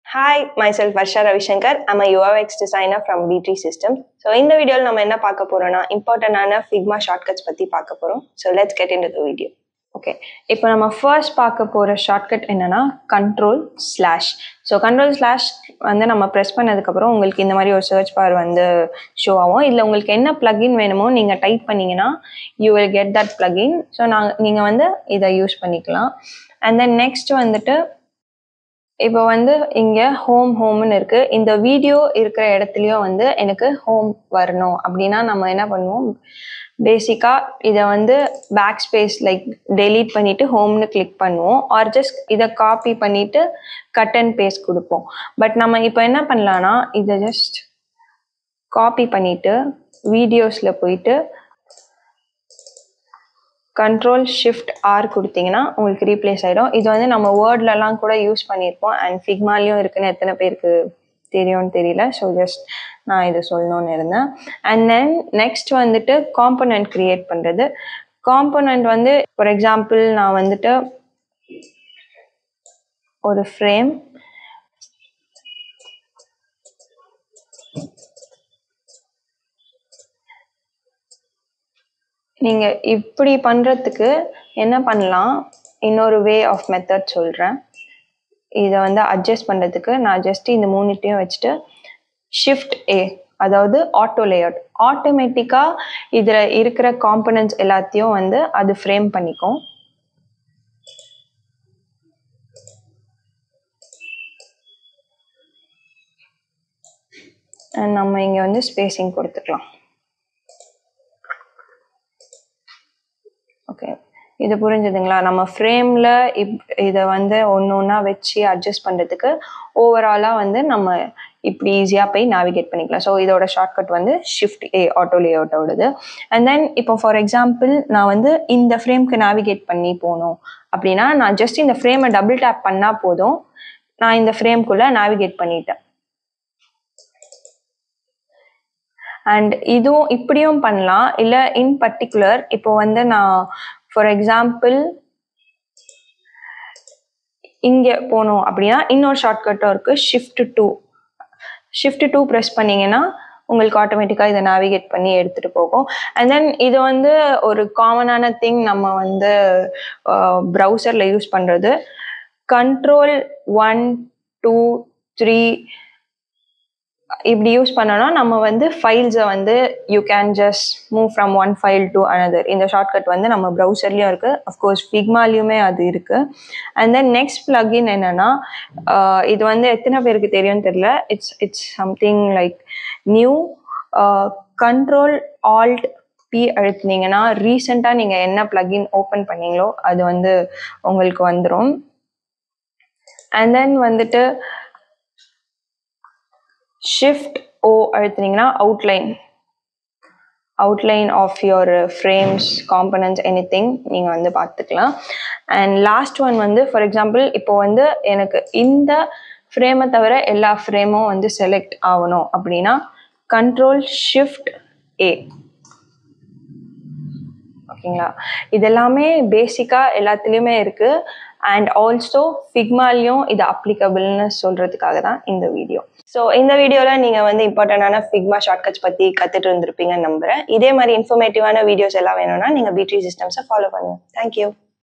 Hi myself Varsha Ravishankar I'm a UX designer from B3 Systems. So இந்த வீடியோவில் நம்ம என்ன பார்க்க போறோம்னா இம்பார்ட்டண்டான ஃபிக்மா ஷார்ட்கட்ஸ் பற்றி பார்க்க போகிறோம் so let's get in the video okay இப்போ நம்ம ஃபர்ஸ்ட் பார்க்க போகிற ஷார்ட்கட் என்னன்னா control slash so control slash வந்து நம்ம ப்ரெஸ் பண்ணதுக்கப்புறம் உங்களுக்கு இந்த மாதிரி ஒரு சர்ச் பார் வந்து ஷோ ஆகும் இதில் உங்களுக்கு என்ன plugin வேணுமோ நீங்கள் டைப் பண்ணீங்கன்னா you will get that plugin so நாங்கள் நீங்கள் வந்து இதை யூஸ் பண்ணிக்கலாம் அண்ட் தென் நெக்ஸ்ட் வந்துட்டு இப்போ வந்து இங்கே ஹோம் ஹோம்னு இருக்கு இந்த வீடியோ இருக்கிற இடத்துலையும் வந்து எனக்கு ஹோம் வரணும் அப்படின்னா நம்ம என்ன பண்ணுவோம் பேசிக்காக இதை வந்து பேக் ஸ்பேஸ் லைக் டெலீட் பண்ணிட்டு ஹோம்னு கிளிக் பண்ணுவோம் ஆர் ஜஸ்ட் இதை காப்பி பண்ணிட்டு கட் அண்ட் பேஸ்ட் கொடுப்போம் பட் நம்ம இப்போ என்ன பண்ணலாம்னா இதை ஜஸ்ட் காப்பி பண்ணிட்டு வீடியோஸில் போயிட்டு கண்ட்ரோல் ஷிஃப்ட் ஆர் கொடுத்தீங்கன்னா உங்களுக்கு ரீப்ளேஸ் ஆகிடும் இது வந்து நம்ம வேர்ட்லலாம் கூட யூஸ் பண்ணியிருப்போம் அண்ட் ஃபிக்மாலையும் இருக்குன்னு எத்தனை பேருக்கு தெரியும்னு தெரியல ஸோ ஜஸ்ட் நான் இதை சொல்லணும்னு இருந்தேன் அண்ட் தென் நெக்ஸ்ட் வந்துட்டு காம்பனண்ட் க்ரியேட் பண்ணுறது காம்பனண்ட் வந்து ஃபார் எக்ஸாம்பிள் நான் வந்துட்டு ஒரு ஃப்ரேம் நீங்க இப்படி பண்றதுக்கு என்ன பண்ணலாம் இன்னொரு வே ஆஃப் மெத்தட் சொல்றேன் இதை வந்து அட்ஜஸ்ட் பண்றதுக்கு நான் ஜஸ்ட் இந்த மூணுத்தையும் வச்சுட்டு ஷிஃப்ட் ஏ அதாவது ஆட்டோ லேஅவுட் ஆட்டோமேட்டிக்கா இதுல இருக்கிற காம்பனன்ட்ஸ் எல்லாத்தையும் வந்து அது ஃப்ரேம் பண்ணிக்கும் And நம்ம இங்க வந்து ஸ்பேசிங் கொடுத்துக்கலாம் ஓகே இது புரிஞ்சுதுங்களா நம்ம ஃப்ரேமில் இப் இதை வந்து ஒன்று ஒன்றா வச்சு அட்ஜஸ்ட் பண்ணுறதுக்கு ஓவராலாக வந்து நம்ம இப்படி ஈஸியாக போய் நேவிகேட் பண்ணிக்கலாம் ஸோ இதோட ஷார்ட்கட் வந்து ஷிஃப்ட் ஏ ஆட்டோ லேஅவுட்டோடது அண்ட் தென் இப்போ ஃபார் எக்ஸாம்பிள் நான் வந்து இந்த ஃப்ரேம்க்கு நேவிகேட் பண்ணி போகணும் அப்படின்னா நான் ஜஸ்ட் இந்த ஃப்ரேமை டபுள் டேப் பண்ணால் போதும் நான் இந்த ஃப்ரேம்குள்ளே நேவிகேட் பண்ணிட்டேன் அண்ட் இதுவும் இப்படியும் பண்ணலாம் இல்லை இன் பர்டிகுலர் இப்போ வந்து நான் ஃபார் எக்ஸாம்பிள் இங்கே போகணும் அப்படின்னா இன்னொரு ஷார்ட்கட்டும் இருக்கு shift two shift two press பண்ணீங்கன்னா உங்களுக்கு ஆட்டோமேட்டிக்காக இதை நேவிகேட் பண்ணி எடுத்துகிட்டு போகும் அண்ட் தென் இது வந்து ஒரு காமனான திங் நம்ம வந்து ப்ரௌசரில் யூஸ் பண்ணுறது கண்ட்ரோல் ஒன் டூ த்ரீ இப்படி யூஸ் பண்ணோம்னா நம்ம வந்து ஃபைல்ஸை வந்து you can just move from one file to another இந்த ஷார்ட்கட் வந்து நம்ம ப்ரௌசர்லேயும் இருக்குது அஃப்கோர்ஸ் ஃபிக்மாலையுமே அது இருக்குது அண்ட் தென் நெக்ஸ்ட் பிளக்இன் என்னென்னா இது வந்து எத்தனை பேருக்கு தெரியும்னு தெரியல it's it's something like new control alt P அழுத்தினீங்கன்னா ரீசெண்டாக நீங்கள் என்ன பிளக்இன் ஓப்பன் பண்ணீங்களோ அது வந்து உங்களுக்கு வந்துடும் அண்ட் தென் வந்துட்டு ஷிஃப்ட் ஓ அழுத்தினீங்கன்னா outline outline of your frames components anything நீங்கள் வந்து பார்த்துக்கலாம் அண்ட் லாஸ்ட் ஒன் வந்து ஃபார் எக்ஸாம்பிள் இப்போ வந்து எனக்கு இந்த ஃப்ரேமை தவிர எல்லா ஃப்ரேமும் வந்து செலக்ட் ஆகணும் அப்படின்னா கண்ட்ரோல் ஷிஃப்ட் ஏ ஓகேங்களா இதெல்லாமே பேசிக்காக எல்லாத்துலேயுமே இருக்குது அண்ட் ஆல்சோ ஃபிக்மாலையும் இது அப்ளிகபிள்னு சொல்கிறதுக்காக தான் இந்த வீடியோ ஸோ இந்த வீடியோவில் நீங்கள் வந்து இம்பார்ட்டண்டான ஃபிக்மா ஷார்ட்கட்ஸ் பற்றி கற்றுட்டு இருந்திருப்பீங்கன்னு நம்புகிறேன் இதே மாதிரி இன்ஃபர்மேட்டிவான வீடியோஸ் எல்லாம் வேணும்னா நீங்கள் பிடி சிஸ்டம்ஸை ஃபாலோ பண்ணுங்கள் தேங்க்யூ